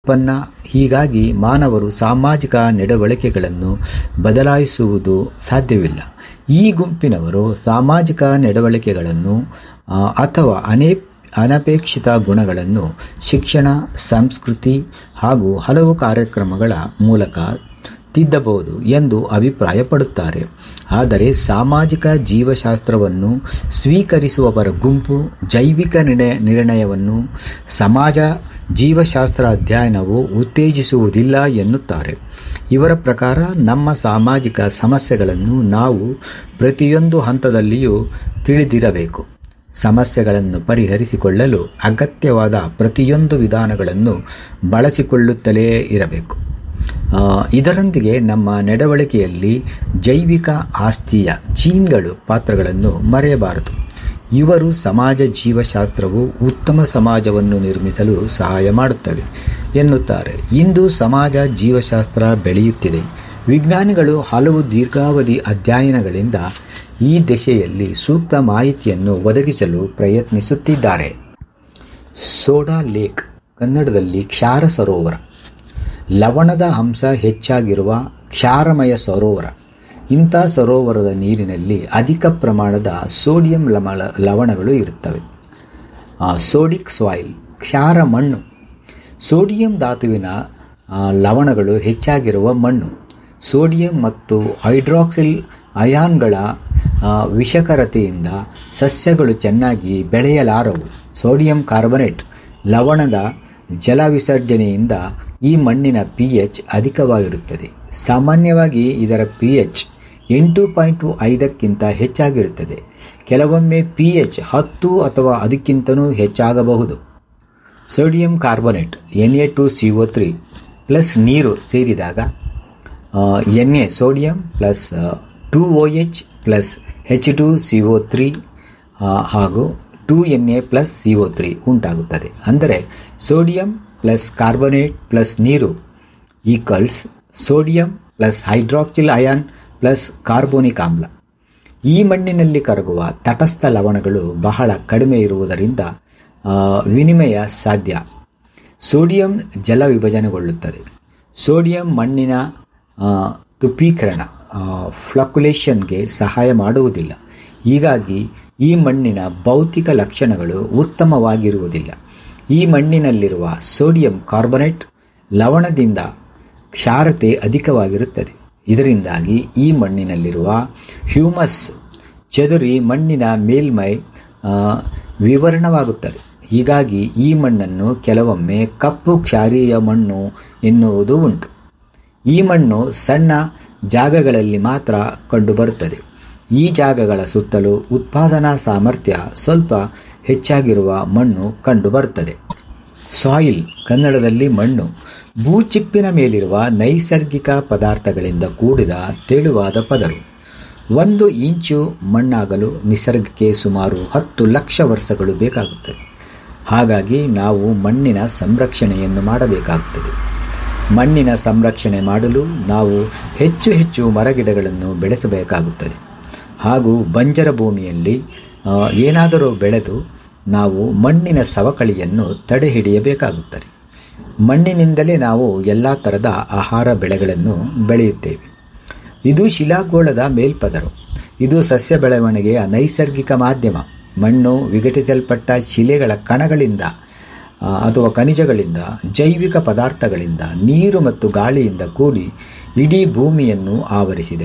ಉತ್ಪನ್ನ ಹೀಗಾಗಿ ಮಾನವರು ಸಾಮಾಜಿಕ ನಡವಳಿಕೆಗಳನ್ನು ಬದಲಾಯಿಸುವುದು ಸಾಧ್ಯವಿಲ್ಲ ಈ ಗುಂಪಿನವರು ಸಾಮಾಜಿಕ ನಡವಳಿಕೆಗಳನ್ನು ಆ, ಅಥವಾ ಅನೇ ಅನಪೇಕ್ಷಿತ ಗುಣಗಳನ್ನು ಶಿಕ್ಷಣ ಸಂಸ್ಕೃತಿ ಹಾಗೂ ಹಲವು ಕಾರ್ಯಕ್ರಮಗಳ ಮೂಲಕ ತಿದ್ದಬಹುದು ಎಂದು ಅಭಿಪ್ರಾಯಪಡುತ್ತಾರೆ ಆದರೆ ಸಾಮಾಜಿಕ ಜೀವಶಾಸ್ತ್ರವನ್ನು ಸ್ವೀಕರಿಸುವವರ ಗುಂಪು ಜೈವಿಕ ನಿರ್ಣಯ ನಿರ್ಣಯವನ್ನು ಸಮಾಜ ಜೀವಶಾಸ್ತ್ರ ಅಧ್ಯಯನವು ಉತ್ತೇಜಿಸುವುದಿಲ್ಲ ಎನ್ನುತ್ತಾರೆ ಇವರ ಪ್ರಕಾರ ನಮ್ಮ ಸಾಮಾಜಿಕ ಸಮಸ್ಯೆಗಳನ್ನು ನಾವು ಪ್ರತಿಯೊಂದು ಹಂತದಲ್ಲಿಯೂ ತಿಳಿದಿರಬೇಕು ಸಮಸ್ಯೆಗಳನ್ನು ಪರಿಹರಿಸಿಕೊಳ್ಳಲು ಅಗತ್ಯವಾದ ಪ್ರತಿಯೊಂದು ವಿಧಾನಗಳನ್ನು ಬಳಸಿಕೊಳ್ಳುತ್ತಲೇ ಇರಬೇಕು ಆ, ಇದರೊಂದಿಗೆ ನಮ್ಮ ನಡವಳಿಕೆಯಲ್ಲಿ ಜೈವಿಕ ಆಸ್ತಿಯ ಜೀನ್ಗಳು ಪಾತ್ರಗಳನ್ನು ಮರೆಯಬಾರದು ಇವರು ಸಮಾಜ ಜೀವಶಾಸ್ತ್ರವು ಉತ್ತಮ ಸಮಾಜವನ್ನು ನಿರ್ಮಿಸಲು ಸಹಾಯ ಮಾಡುತ್ತವೆ ಎನ್ನುತ್ತಾರೆ ಇಂದು ಸಮಾಜ ಜೀವಶಾಸ್ತ್ರ ಬೆಳೆಯುತ್ತಿದೆ ವಿಜ್ಞಾನಿಗಳು ಹಲವು ದೀರ್ಘಾವಧಿ ಅಧ್ಯಯನಗಳಿಂದ ಈ ದಿಶೆಯಲ್ಲಿ ಸೂಕ್ತ ಮಾಹಿತಿಯನ್ನು ಒದಗಿಸಲು ಪ್ರಯತ್ನಿಸುತ್ತಿದ್ದಾರೆ ಸೋಡಾ ಲೇಕ್ ಕನ್ನಡದಲ್ಲಿ ಕ್ಷಾರ ಸರೋವರ ಲವಣದ ಅಂಶ ಹೆಚ್ಚಾಗಿರುವ ಕ್ಷಾರಮಯ ಸರೋವರ ಇಂಥ ಸರೋವರದ ನೀರಿನಲ್ಲಿ ಅಧಿಕ ಪ್ರಮಾಣದ ಸೋಡಿಯಂ ಲಮಳ ಲವಣಗಳು ಇರುತ್ತವೆ ಆ, ಸೋಡಿಕ್ ಸಾಯಿಲ್ ಕ್ಷಾರ ಮಣ್ಣು ಸೋಡಿಯಂ ಧಾತುವಿನ ಆ, ಲವಣಗಳು ಹೆಚ್ಚಾಗಿರುವ ಮಣ್ಣು ಸೋಡಿಯಂ ಮತ್ತು ಹೈಡ್ರಾಕ್ಸಿಲ್ ಅಯಾನ್ಗಳ ಆ, ವಿಷಕರತೆಯಿಂದ ಸಸ್ಯಗಳು ಚೆನ್ನಾಗಿ ಬೆಳೆಯಲಾರವು ಸೋಡಿಯಂ ಕಾರ್ಬೊನೇಟ್ ಲವಣದ ಜಲ ವಿಸರ್ಜನೆಯಿಂದ ಈ ಮಣ್ಣಿನ ಪಿ ಎಚ್ ಅಧಿಕವಾಗಿರುತ್ತದೆ ಸಾಮಾನ್ಯವಾಗಿ ಇದರ ಪಿ ಎಚ್ ಎಂಟು ಪಾಯಿಂಟ್ ಐದಕ್ಕಿಂತ ಹೆಚ್ಚಾಗಿರುತ್ತದೆ ಕೆಲವೊಮ್ಮೆ ಪಿ ಎಚ್ ಹತ್ತು ಅಥವಾ ಅದಕ್ಕಿಂತಲೂ ಹೆಚ್ಚಾಗಬಹುದು sodium carbonate N A two C O three plus ನೀರು ಸೇರಿದಾಗ N A sodium plus two O H plus H two C O three ಹಾಗೂ two N A plus C O three ಉಂಟಾಗುತ್ತದೆ ಅಂದರೆ sodium plus carbonate plus ನೀರು equals sodium plus hydroxyl ion plus carbonic ಆಮ್ಲ ಈ ಮಣ್ಣಿನಲ್ಲಿ ಕರಗುವ ತಟಸ್ಥ ಲವಣಗಳು ಬಹಳ ಕಡಿಮೆ ಇರುವುದರಿಂದ ಆ, ವಿನಿಮಯ ಸಾಧ್ಯ ಸೋಡಿಯಂ ಜಲ ವಿಭಜನೆಗೊಳ್ಳುತ್ತದೆ ಸೋಡಿಯಂ ಮಣ್ಣಿನ ಆ, ತುಪ್ಪೀಕರಣ ಫ್ಲಕ್ಯುಲೇಷನ್ಗೆ ಸಹಾಯ ಮಾಡುವುದಿಲ್ಲ ಹೀಗಾಗಿ ಈ ಮಣ್ಣಿನ ಭೌತಿಕ ಲಕ್ಷಣಗಳು ಉತ್ತಮವಾಗಿರುವುದಿಲ್ಲ ಈ ಮಣ್ಣಿನಲ್ಲಿರುವ ಸೋಡಿಯಂ ಕಾರ್ಬೊನೇಟ್ ಲವಣದಿಂದ ಕ್ಷಾರತೆ ಅಧಿಕವಾಗಿರುತ್ತದೆ ಇದರಿಂದಾಗಿ ಈ ಮಣ್ಣಿನಲ್ಲಿರುವ ಹ್ಯೂಮಸ್ ಚದುರಿ ಮಣ್ಣಿನ ಮೇಲ್ಮೈ ಆ, ವಿವರಣವಾಗುತ್ತದೆ ಹೀಗಾಗಿ ಈ ಮಣ್ಣನ್ನು ಕೆಲವೊಮ್ಮೆ ಕಪ್ಪು ಕ್ಷಾರೀಯ ಮಣ್ಣು ಎನ್ನುವುದು ಉಂಟು ಈ ಮಣ್ಣು ಸಣ್ಣ ಜಾಗಗಳಲ್ಲಿ ಮಾತ್ರ ಕಂಡುಬರುತ್ತದೆ ಈ ಜಾಗಗಳ ಸುತ್ತಲೂ ಉತ್ಪಾದನಾ ಸಾಮರ್ಥ್ಯ ಸ್ವಲ್ಪ ಹೆಚ್ಚಾಗಿರುವ ಮಣ್ಣು ಕಂಡುಬರುತ್ತದೆ ಸಾಯಿಲ್ ಕನ್ನಡದಲ್ಲಿ ಮಣ್ಣು ಭೂಚಿಪ್ಪಿನ ಮೇಲಿರುವ ನೈಸರ್ಗಿಕ ಪದಾರ್ಥಗಳಿಂದ ಕೂಡಿದ ತೆಳುವಾದ ಪದರು ಒಂದು ಇಂಚು ಮಣ್ಣಾಗಲು ನಿಸರ್ಗಕ್ಕೆ ಸುಮಾರು ಹತ್ತು ಲಕ್ಷ ವರ್ಷಗಳು ಬೇಕಾಗುತ್ತದೆ ಹಾಗಾಗಿ ನಾವು ಮಣ್ಣಿನ ಸಂರಕ್ಷಣೆಯನ್ನು ಮಾಡಬೇಕಾಗುತ್ತದೆ ಮಣ್ಣಿನ ಸಂರಕ್ಷಣೆ ಮಾಡಲು ನಾವು ಹೆಚ್ಚು ಹೆಚ್ಚು ಮರಗಿಡಗಳನ್ನು ಬೆಳೆಸಬೇಕಾಗುತ್ತದೆ ಹಾಗೂ ಬಂಜರ ಭೂಮಿಯಲ್ಲಿ ಆ, ಏನಾದರೂ ಬೆಳೆದು ನಾವು ಮಣ್ಣಿನ ಸವಕಳಿಯನ್ನು ತಡೆಹಿಡಿಯಬೇಕಾಗುತ್ತದೆ ಮಣ್ಣಿನಿಂದಲೇ ನಾವು ಎಲ್ಲ ಥರದ ಆಹಾರ ಬೆಳೆಗಳನ್ನು ಬೆಳೆಯುತ್ತೇವೆ ಇದು ಶಿಲಾಗೋಳದ ಮೇಲ್ಪದರು ಇದು ಸಸ್ಯ ಬೆಳವಣಿಗೆಯ ನೈಸರ್ಗಿಕ ಮಾಧ್ಯಮ ಮಣ್ಣು ವಿಘಟಿಸಲ್ಪಟ್ಟ ಶಿಲೆಗಳ ಕಣಗಳಿಂದ ಆ, ಅಥವಾ ಖನಿಜಗಳಿಂದ ಜೈವಿಕ ಪದಾರ್ಥಗಳಿಂದ ನೀರು ಮತ್ತು ಗಾಳಿಯಿಂದ ಕೂಡಿ ಇಡೀ ಭೂಮಿಯನ್ನು ಆವರಿಸಿದೆ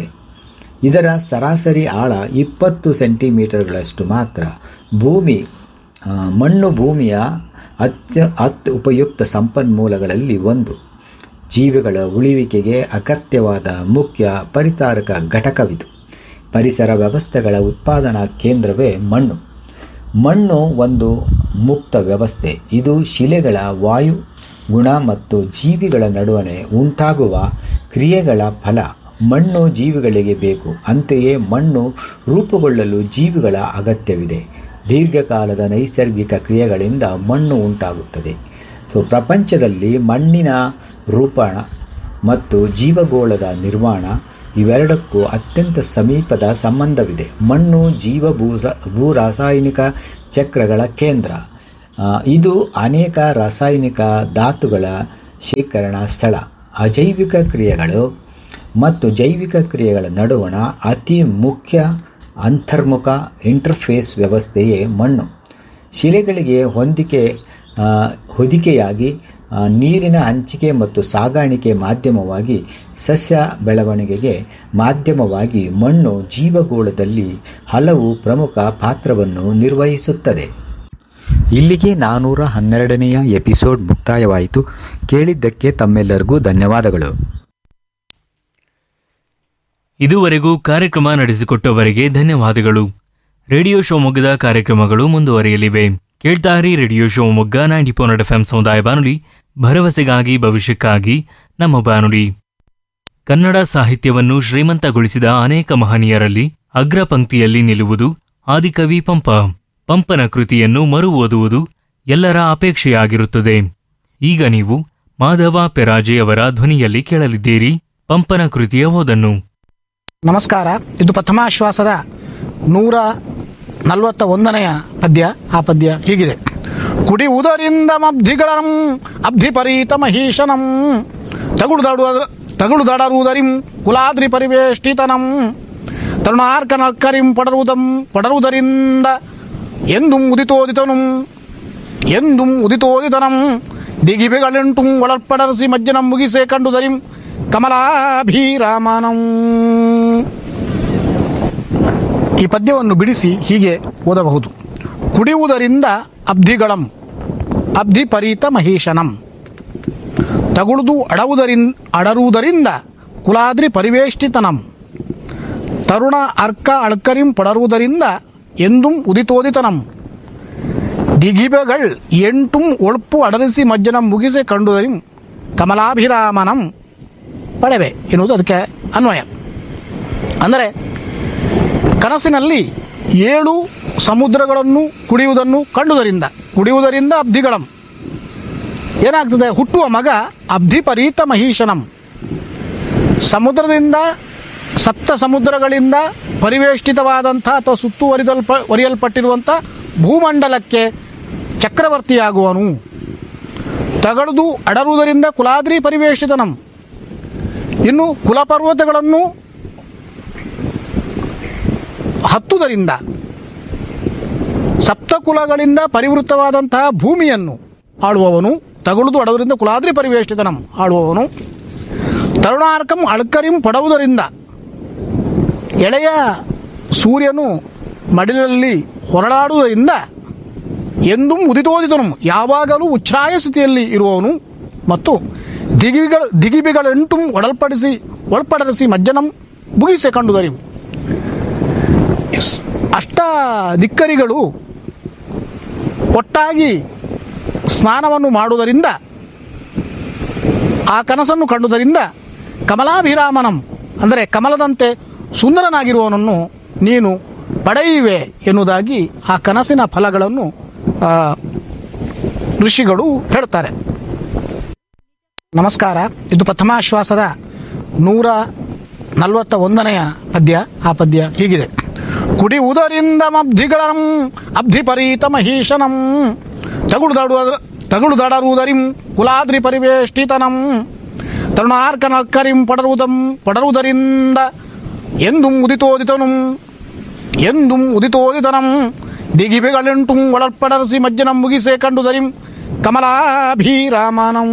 ಇದರ ಸರಾಸರಿ ಆಳ ಇಪ್ಪತ್ತು ಸೆಂಟಿಮೀಟರ್ಗಳಷ್ಟು ಮಾತ್ರ ಭೂಮಿ ಆ, ಮಣ್ಣು ಭೂಮಿಯ ಅತ್ಯ ಅತ್ಯ ಉಪಯುಕ್ತ ಸಂಪನ್ಮೂಲಗಳಲ್ಲಿ ಒಂದು ಜೀವಿಗಳ ಉಳಿವಿಕೆಗೆ ಅಗತ್ಯವಾದ ಮುಖ್ಯ ಪರಿಸಾರಕ ಘಟಕವಿದು ಪರಿಸರ ವ್ಯವಸ್ಥೆಗಳ ಉತ್ಪಾದನಾ ಕೇಂದ್ರವೇ ಮಣ್ಣು ಮಣ್ಣು ಒಂದು ಮುಕ್ತ ವ್ಯವಸ್ಥೆ ಇದು ಶಿಲೆಗಳ ವಾಯು ಗುಣ ಮತ್ತು ಜೀವಿಗಳ ನಡುವಣೆ ಉಂಟಾಗುವ ಕ್ರಿಯೆಗಳ ಫಲ ಮಣ್ಣು ಜೀವಿಗಳಿಗೆ ಬೇಕು ಅಂತೆಯೇ ಮಣ್ಣು ರೂಪುಗೊಳ್ಳಲು ಜೀವಿಗಳ ಅಗತ್ಯವಿದೆ ದೀರ್ಘಕಾಲದ ನೈಸರ್ಗಿಕ ಕ್ರಿಯೆಗಳಿಂದ ಮಣ್ಣು ಉಂಟಾಗುತ್ತದೆ ಸೊ ಪ್ರಪಂಚದಲ್ಲಿ ಮಣ್ಣಿನ ರೂಪಣ ಮತ್ತು ಜೀವಗೋಳದ ನಿರ್ಮಾಣ ಇವೆರಡಕ್ಕೂ ಅತ್ಯಂತ ಸಮೀಪದ ಸಂಬಂಧವಿದೆ ಮಣ್ಣು ಜೀವ ಭೂ ಭೂ ರಾಸಾಯನಿಕ ಚಕ್ರಗಳ ಕೇಂದ್ರ ಆ, ಇದು ಅನೇಕ ರಾಸಾಯನಿಕ ಧಾತುಗಳ ಶೇಖರಣಾ ಸ್ಥಳ ಅಜೈವಿಕ ಕ್ರಿಯೆಗಳು ಮತ್ತು ಜೈವಿಕ ಕ್ರಿಯೆಗಳ ನಡುವಣ ಅತಿ ಮುಖ್ಯ ಅಂತರ್ಮುಖ ಇಂಟರ್ಫೇಸ್ ವ್ಯವಸ್ಥೆಯೇ ಮಣ್ಣು ಶಿಲೆಗಳಿಗೆ ಹೊಂದಿಕೆ ಆ, ಹೊದಿಕೆಯಾಗಿ ಆ, ನೀರಿನ ಹಂಚಿಕೆ ಮತ್ತು ಸಾಗಾಣಿಕೆ ಮಾಧ್ಯಮವಾಗಿ ಸಸ್ಯ ಬೆಳವಣಿಗೆಗೆ ಮಾಧ್ಯಮವಾಗಿ ಮಣ್ಣು ಜೀವಗೋಳದಲ್ಲಿ ಹಲವು ಪ್ರಮುಖ ಪಾತ್ರವನ್ನು ನಿರ್ವಹಿಸುತ್ತದೆ ಇಲ್ಲಿಗೆ ನಾನ್ನೂರ ಹನ್ನೆರಡನೆಯ ಎಪಿಸೋಡ್ ಮುಕ್ತಾಯವಾಯಿತು ಕೇಳಿದ್ದಕ್ಕೆ ತಮ್ಮೆಲ್ಲರಿಗೂ ಧನ್ಯವಾದಗಳು ಇದುವರೆಗೂ ಕಾರ್ಯಕ್ರಮ ನಡೆಸಿಕೊಟ್ಟವರಿಗೆ ಧನ್ಯವಾದಗಳು ರೇಡಿಯೋ ಶಿವಮೊಗ್ಗದ ಕಾರ್ಯಕ್ರಮಗಳು ಮುಂದುವರಿಯಲಿವೆ ಕೇಳ್ತಾರಿ radio Shivamogga ninety point eight F ಸಮುದಾಯ ಬಾನುಲಿ ಭರವಸೆಗಾಗಿ ಭವಿಷ್ಯಕ್ಕಾಗಿ ನಮ್ಮ ಬಾನುಲಿ ಕನ್ನಡ ಸಾಹಿತ್ಯವನ್ನು ಶ್ರೀಮಂತಗೊಳಿಸಿದ ಅನೇಕ ಮಹನೀಯರಲ್ಲಿ ಅಗ್ರ ಪಂಕ್ತಿಯಲ್ಲಿ ನಿಲ್ಲುವುದು ಆದಿಕವಿ ಪಂಪ ಪಂಪನ ಕೃತಿಯನ್ನು ಮರು ಓದುವುದು ಎಲ್ಲರ ಅಪೇಕ್ಷೆಯಾಗಿರುತ್ತದೆ ಈಗ ನೀವು ಮಾಧವ ಪೆರಾಜೆ ಅವರ ಧ್ವನಿಯಲ್ಲಿ ಕೇಳಲಿದ್ದೀರಿ ಪಂಪನ ಕೃತಿಯ ಓದನ್ನು ನಮಸ್ಕಾರ ಇದು ಪ್ರಥಮಾಶ್ವಾಸದ ನೂರ ನಲವತ್ತ ಒಂದನೆಯ ಪದ್ಯ ಆ ಪದ್ಯ ಹೀಗಿದೆ ಕುಡಿಯುವುದರಿಂದ ಮಬ್ಧಿಗಳಂ ಅಬ್ಧಿಪರೀತ ಮಹೀಶನಂ ತಗುಳುದಾಡುವ ತಗುಳುದಾಡರುವುದರಿಂ ಕುಲಾದ್ರಿ ಪರಿವೇಷ್ಟಿತನಂ ತರುಣಾರ್ಕನಲ್ಕರಿಂ ಪಡರುವುದಂ ಪಡರುವುದರಿಂದ ಎಂದುಂ ಉದಿತೋದಿತನುಂ ಎಂದುಂ ಉದಿತೋದಿತನಂ ದಿಗಿಬೆಗಳೆಂಟುಂ ಒಳರ್ಪಡರಸಿ ಮಜ್ಜನಂ ಮುಗಿಸೇ ಕಂಡುದರಿಂ ಕಮಲಾಭಿರಾಮನಂ ಈ ಪದ್ಯವನ್ನು ಬಿಡಿಸಿ ಹೀಗೆ ಓದಬಹುದು ಕುಡಿಯುವುದರಿಂದ ಅಬ್ಧಿಗಳಂ ಅಬ್ಧಿ ಪರೀತ ಮಹೇಶನಂ ತಗುಳುದು ಅಡವುದರಿನ್ ಅಡರುವುದರಿಂದ ಕುಲಾದ್ರಿ ಪರಿವೇಷ್ಟಿತನಂ ತರುಣ ಅರ್ಕ ಅಳ್ಕರಿಂ ಪಡರುವುದರಿಂದ ಎಂದುಂ ಉದಿತೋದಿತನಂ ದಿಗಿಬೆಗಳ್ ಎಂಟುಂ ಒಳ್ಪು ಅಡರಿಸಿ ಮಜ್ಜನಂ ಮುಗಿಸಿ ಕಂಡುದರಿಂ ಕಮಲಾಭಿರಾಮನಂ ಪಡೆವೆ ಎನ್ನುವುದು ಅದಕ್ಕೆ ಅನ್ವಯ ಅಂದರೆ ಕನಸಿನಲ್ಲಿ ಏಳು ಸಮುದ್ರಗಳನ್ನು ಕುಡಿಯುವುದನ್ನು ಕಂಡುದರಿಂದ ಕುಡಿಯುವುದರಿಂದ ಅಬ್ಧಿಗಳಂ ಏನಾಗ್ತದೆ ಹುಟ್ಟುವ ಮಗ ಅಬ್ಧಿಪರೀತ ಮಹೀಶನಂ ಸಮುದ್ರದಿಂದ ಸಪ್ತ ಸಮುದ್ರಗಳಿಂದ ಪರಿವೇಷ್ಟಿತವಾದಂಥ ಅಥವಾ ಸುತ್ತುವರಿದಲ್ಪ ವರಿಯಲ್ಪಟ್ಟಿರುವಂಥ ಭೂಮಂಡಲಕ್ಕೆ ಚಕ್ರವರ್ತಿಯಾಗುವನು ತಗಳುದು ಅಡರುವುದರಿಂದ ಕುಲಾದ್ರಿ ಪರಿವೇಷ್ಟಿತನಂ ಇನ್ನು ಕುಲಪರ್ವತಗಳನ್ನು ಹತ್ತುವುದರಿಂದ ಸಪ್ತಕುಲಗಳಿಂದ ಪರಿವೃತ್ತವಾದಂತಹ ಭೂಮಿಯನ್ನು ಆಳುವವನು ತಗುಳುದು ಅಡವುದರಿಂದ ಕುಲಾದ್ರಿ ಪರಿವೇಷ್ಟಿತನಂ ಆಳುವವನು ತರುಣಾರ್ಕಂ ಅಳ್ಕರಿಂ ಪಡವುದರಿಂದ ಎಳೆಯ ಸೂರ್ಯನು ಮಡಿಲಲ್ಲಿ ಹೊರಳಾಡುವುದರಿಂದ ಎಂದೂ ಉದಿತೋದಿತನು ಯಾವಾಗಲೂ ಉಚ್ಛ್ರಾಯ ಸ್ಥಿತಿಯಲ್ಲಿ ಇರುವವನು ಮತ್ತು ದಿಗಿಗಳ ದಿಗಿಬಿಗಳೆಂಟು ಒಡಲ್ಪಡಿಸಿ ಒಳಪಡರಿಸಿ ಮಜ್ಜನಂ ಮುಗಿಸೆ ಕಂಡುದರಿ ಅಷ್ಟ ದಿಕ್ಕರಿಗಳು ಒಟ್ಟಾಗಿ ಸ್ನಾನವನ್ನು ಮಾಡುವುದರಿಂದ ಆ ಕನಸನ್ನು ಕಂಡುದರಿಂದ ಕಮಲಾಭಿರಾಮನಂ ಅಂದರೆ ಕಮಲದಂತೆ ಸುಂದರನಾಗಿರುವವನನ್ನು ನೀನು ಪಡೆಯುವೆ ಎನ್ನುವುದಾಗಿ ಆ ಕನಸಿನ ಫಲಗಳನ್ನು ಆ, ಋಷಿಗಳು ಹೇಳ್ತಾರೆ ನಮಸ್ಕಾರ ಇದು ಪ್ರಥಮಾಶ್ವಾಸದ ನೂರ ನಲವತ್ತ ಒಂದನೆಯ ಪದ್ಯ ಆ ಪದ್ಯ ಹೀಗಿದೆ ಕುಡಿಯುವುದರಿಂದ ಮಬ್ಧಿಗಳಂ ಅಬ್ಧಿಪರೀತ ಮಹೀಶನಂ ತಗುಳುದಾಡುವ ತಗುಳುದಾಡರುವುದರಿಂ ಕುಲಾದ್ರಿ ಪರಿವೇಷ್ಟಿತನಂ ತರುಣಾರ್ಕನಲ್ಕರಿಂ ಪಡರುವುದಂ ಪಡರುವುದರಿಂದ ಎಂದುಂ ಉದಿತೋದಿತನುಂ ಎಂದುಂ ಉದಿತೋದಿತನಂ ದಿಗಿಬೆಗಳೆಂಟುಂ ಒಳರ್ಪಡರಸಿ ಮಜ್ಜನಂ ಮುಗಿಸೇ ಕಂಡುದರಿಂ ಕಮಲಾಭಿರಾಮನಂ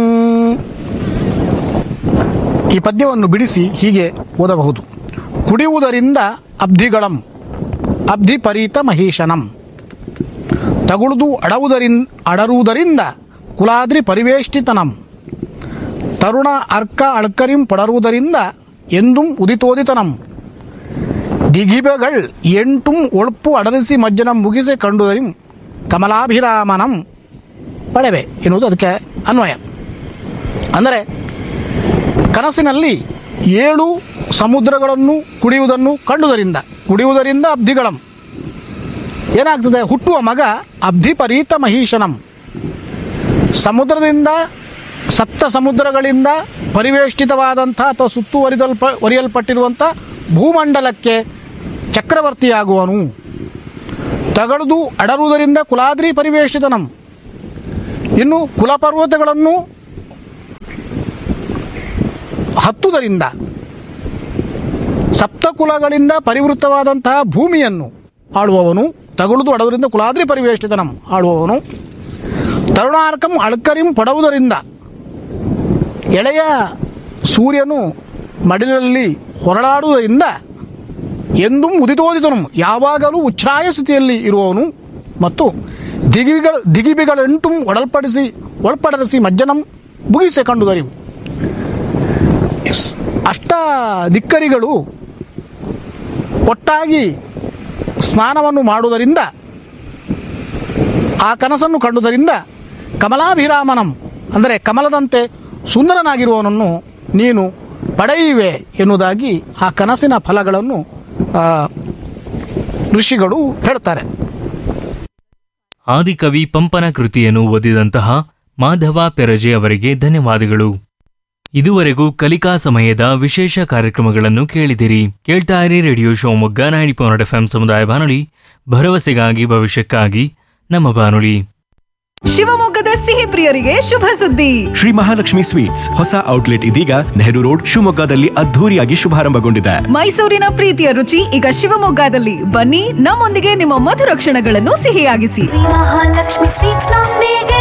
ಈ ಪದ್ಯವನ್ನು ಬಿಡಿಸಿ ಹೀಗೆ ಓದಬಹುದು ಕುಡಿಯುವುದರಿಂದ ಅಬ್ಧಿಗಳಂ ಅಬ್ಧಿಪರೀತ ಮಹೀಶನಂ ತಗುಳುದು ಅಡವುದರಿನ್ ಅಡರುವುದರಿಂದ ಕುಲಾದ್ರಿ ಪರಿವೇಷ್ಟಿತನಂ ತರುಣ ಅರ್ಕ ಅಳ್ಕರಿಂ ಪಡರುವುದರಿಂದ ಎಂದುಂ ಉದಿತೋದಿತನಂ ದಿಗಿಬೆಗಳ್ ಎಂಟುಂ ಒಳ್ಪು ಅಡರಿಸಿ ಮಜ್ಜನಂ ಮುಗಿಸಿ ಕಂಡುದರಿಂ ಕಮಲಾಭಿರಾಮನಂ ಪಡೆವೆ ಎನ್ನುವುದು ಅದಕ್ಕೆ ಅನ್ವಯ ಅಂದರೆ ಕನಸಿನಲ್ಲಿ ಏಳು ಸಮುದ್ರಗಳನ್ನು ಕುಡಿಯುವುದನ್ನು ಕಂಡುದರಿಂದ ಕುಡಿಯುವುದರಿಂದ ಅಬ್ಧಿಗಳಂ ಏನಾಗ್ತದೆ ಹುಟ್ಟುವ ಮಗ ಅಬ್ಧಿಪರೀತ ಮಹೀಶನಂ ಸಮುದ್ರದಿಂದ ಸಪ್ತ ಸಮುದ್ರಗಳಿಂದ ಪರಿವೇಷ್ಟಿತವಾದಂಥ ಅಥವಾ ಸುತ್ತುವರಿದಲ್ಪ ವರಿಯಲ್ಪಟ್ಟಿರುವಂಥ ಭೂಮಂಡಲಕ್ಕೆ ಚಕ್ರವರ್ತಿಯಾಗುವನು ತಗಳುದು ಅಡರುವುದರಿಂದ ಕುಲಾದ್ರಿ ಪರಿವೇಷ್ಟಿತನಂ ಇನ್ನು ಕುಲಪರ್ವತಗಳನ್ನು ಹತ್ತುದರಿಂದ ಸಪ್ತಕುಲಗಳಿಂದ ಪರಿವೃತ್ತವಾದಂತಹ ಭೂಮಿಯನ್ನು ಆಳುವವನು ತಗುಳುದು ಅಡವರಿಂದ ಕುಲಾದ್ರಿ ಪರಿವೇಷ್ಟಿತನಂ ಆಳುವವನು ತರುಣಾರ್ಕಂ ಅಳ್ಕರಿಂ ಪಡವುದರಿಂದ ಎಳೆಯ ಸೂರ್ಯನು ಮಡಿಲಲ್ಲಿ ಹೊರಳಾಡುವುದರಿಂದ ಎಂದೂ ಉದಿತೋದಿತನು ಯಾವಾಗಲೂ ಉಚ್ಛ್ರಾಯ ಸ್ಥಿತಿಯಲ್ಲಿ ಇರುವವನು ಮತ್ತು ದಿಗಿಗಳ ದಿಗಿಬಿಗಳೆಂಟು ಒಡಲ್ಪಡಿಸಿ ಒಳಪಡರಿಸಿ ಮಜ್ಜನಂ ಮುಗಿಸೆ ಕಂಡುದರಿವು ಸ್- ಅಷ್ಟ ದಿಕ್ಕರಿಗಳು ಒಟ್ಟಾಗಿ ಸ್ನಾನವನ್ನು ಮಾಡುವುದರಿಂದ ಆ ಕನಸನ್ನು ಕಂಡುದರಿಂದ ಕಮಲಾಭಿರಾಮನಂ ಅಂದರೆ ಕಮಲದಂತೆ ಸುಂದರನಾಗಿರುವವನನ್ನು ನೀನು ಪಡೆಯುವೆ ಎನ್ನುವುದಾಗಿ ಆ ಕನಸಿನ ಫಲಗಳನ್ನು ಆ, ಋಷಿಗಳು ಹೇಳ್ತಾರೆ ಆದಿಕವಿ ಪಂಪನ ಕೃತಿಯನ್ನು ಓದಿದಂತಹ ಮಾಧವ ಪೆರಜೆ ಅವರಿಗೆ ಧನ್ಯವಾದಗಳು ಇದುವರೆಗೂ ಕಲಿಕಾ ಸಮಯದ ವಿಶೇಷ ಕಾರ್ಯಕ್ರಮಗಳನ್ನು ಕೇಳಿದಿರಿ ಕೇಳ್ತಾ ಇರಿ radio Shivamogga ninety point F ಸಮುದಾಯ ಬಾನುಲಿ ಭರವಸೆಗಾಗಿ ಭವಿಷ್ಯಕ್ಕಾಗಿ ನಮ್ಮ ಬಾನುಲಿ ಶಿವಮೊಗ್ಗದ ಸಿಹಿ ಪ್ರಿಯರಿಗೆ ಶುಭ ಸುದ್ದಿ ಶ್ರೀ ಮಹಾಲಕ್ಷ್ಮಿ ಸ್ವೀಟ್ಸ್ ಹೊಸ ಔಟ್ಲೆಟ್ ಇದೀಗ ನೆಹರು ರೋಡ್ ಶಿವಮೊಗ್ಗದಲ್ಲಿ ಅದ್ಧೂರಿಯಾಗಿ ಶುಭಾರಂಭಗೊಂಡಿದೆ ಮೈಸೂರಿನ ಪ್ರೀತಿಯ ರುಚಿ ಈಗ ಶಿವಮೊಗ್ಗದಲ್ಲಿ ಬನ್ನಿ ನಮ್ಮೊಂದಿಗೆ ನಿಮ್ಮ ಮಧುರ ಕ್ಷಣಗಳನ್ನು ಸಿಹಿಯಾಗಿಸಿ ಮಹಾಲಕ್ಷ್ಮಿ ಸ್ವೀಟ್ಸ್ ನೊಂದಿಗೆ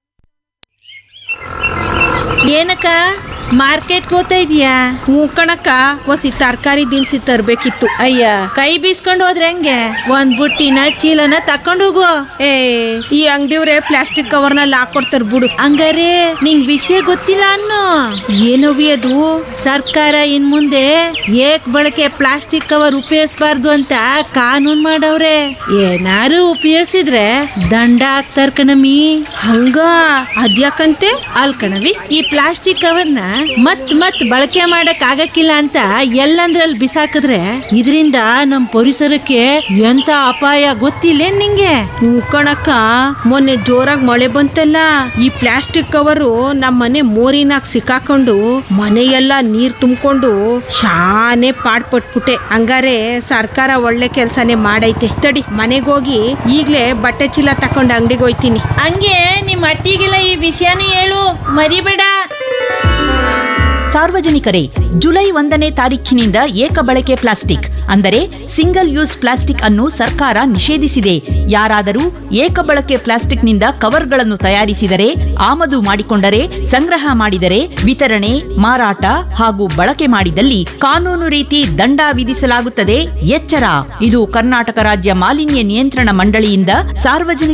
ಏನಕ್ಕ ಮಾರ್ಕೆಟ್ಗೆ ಹೋಗ್ತಾ ಇದೀಯಾ ಹ್ಞೂ ಕಣಕ್ಕ ಒಸಿ ತರಕಾರಿ ದಿನಸಿ ತರ್ಬೇಕಿತ್ತು ಅಯ್ಯ ಕೈ ಬೀಸ್ಕೊಂಡು ಹೋದ್ರೆ ಹೆಂಗೆ ಒಂದ್ ಬುಟ್ಟಿನ ಚೀಲನ ತಕೊಂಡು ಹೋಗು ಏ ಈ ಅಂಗಡಿಯವ್ರೆ ಪ್ಲಾಸ್ಟಿಕ್ ಕವರ್ನಲ್ಲಿ ಹಾಕೊಡ್ತಾರ ಬಿಡು ಹಂಗಾರೆ ನಿಂಗ್ ವಿಷಯ ಗೊತ್ತಿಲ್ಲ ಅನ್ನು ಏನವಿ ಅದು ಸರ್ಕಾರ ಇನ್ ಮುಂದೆ ಏಕ್ ಬಳಕೆ ಪ್ಲಾಸ್ಟಿಕ್ ಕವರ್ ಉಪಯೋಗಿಸಬಾರ್ದು ಅಂತ ಕಾನೂನ್ ಮಾಡವ್ರೆ ಏನಾರು ಉಪಯೋಗಿಸಿದ್ರೆ ದಂಡ ಹಾಕ್ತಾರ ಕಣಮಿ ಹಂಗ ಅದ್ಯಾಕಂತೆ ಅಲ್ ಕಣವಿ ಈ ಪ್ಲಾಸ್ಟಿಕ್ ಕವರ್ನ ಮತ್ ಮತ್ ಬಳಕೆ ಮಾಡಕ್ ಆಗಕ್ಕಿಲ್ಲ ಅಂತ ಎಲ್ಲಂದ್ರಲ್ಲಿ ಬಿಸಾಕಿದ್ರೆ ಇದರಿಂದ ನಮ್ ಪರಿಸರಕ್ಕೆ ಎಂತ ಅಪಾಯ ಗೊತ್ತಿಲ್ಲ ನಿಂಗೆ ಹ್ಞೂ ಕಣಕ್ಕ ಮೊನ್ನೆ ಜೋರಾಗಿ ಮಳೆ ಬಂತಲ್ಲ ಈ ಪ್ಲಾಸ್ಟಿಕ್ ಕವರು ನಮ್ಮ ಮನೆ ಮೋರಿನಾಗ ಸಿಕ್ಕಾಕೊಂಡು ಮನೆಯೆಲ್ಲ ನೀರ್ ತುಂಬಿಕೊಂಡು ಶಾನೆ ಪಾಡ್ಪಟ್ಬಿಟ್ಟೆ ಹಂಗಾರೆ ಸರ್ಕಾರ ಒಳ್ಳೆ ಕೆಲ್ಸನೇ ಮಾಡೈತೆ ತಡಿ ಮನೆಗೆ ಹೋಗಿ ಈಗ್ಲೇ ಬಟ್ಟೆ ಚೀಲ ತಕೊಂಡು ಅಂಗಡಿಗೆ ಹೋಯ್ತೀನಿ ಹಂಗೆ ನಿಮ್ ಅಟ್ಟಿಗೆಲ್ಲ ಈ ವಿಷಯನೂ ಹೇಳು ಮರಿಬೇಡ ಸಾರ್ವಜನಿಕರೇ ಜುಲೈ ಒಂದನೇ ತಾರೀಖಿನಿಂದ ಏಕ ಬಳಕೆ ಪ್ಲಾಸ್ಟಿಕ್ ಅಂದರೆ ಸಿಂಗಲ್ ಯೂಸ್ ಪ್ಲಾಸ್ಟಿಕ್ ಅನ್ನು ಸರ್ಕಾರ ನಿಷೇಧಿಸಿದೆ ಯಾರಾದರೂ ಏಕ ಬಳಕೆ ಪ್ಲಾಸ್ಟಿಕ್ನಿಂದ ಕವರ್ಗಳನ್ನು ತಯಾರಿಸಿದರೆ ಆಮದು ಮಾಡಿಕೊಂಡರೆ ಸಂಗ್ರಹ ಮಾಡಿದರೆ ವಿತರಣೆ ಮಾರಾಟ ಹಾಗೂ ಬಳಕೆ ಮಾಡಿದಲ್ಲಿ ಕಾನೂನು ರೀತಿ ದಂಡ ವಿಧಿಸಲಾಗುತ್ತದೆ ಎಚ್ಚರ ಇದು ಕರ್ನಾಟಕ ರಾಜ್ಯ ಮಾಲಿನ್ಯ ನಿಯಂತ್ರಣ ಮಂಡಳಿಯಿಂದ ಸಾರ್ವಜನಿಕ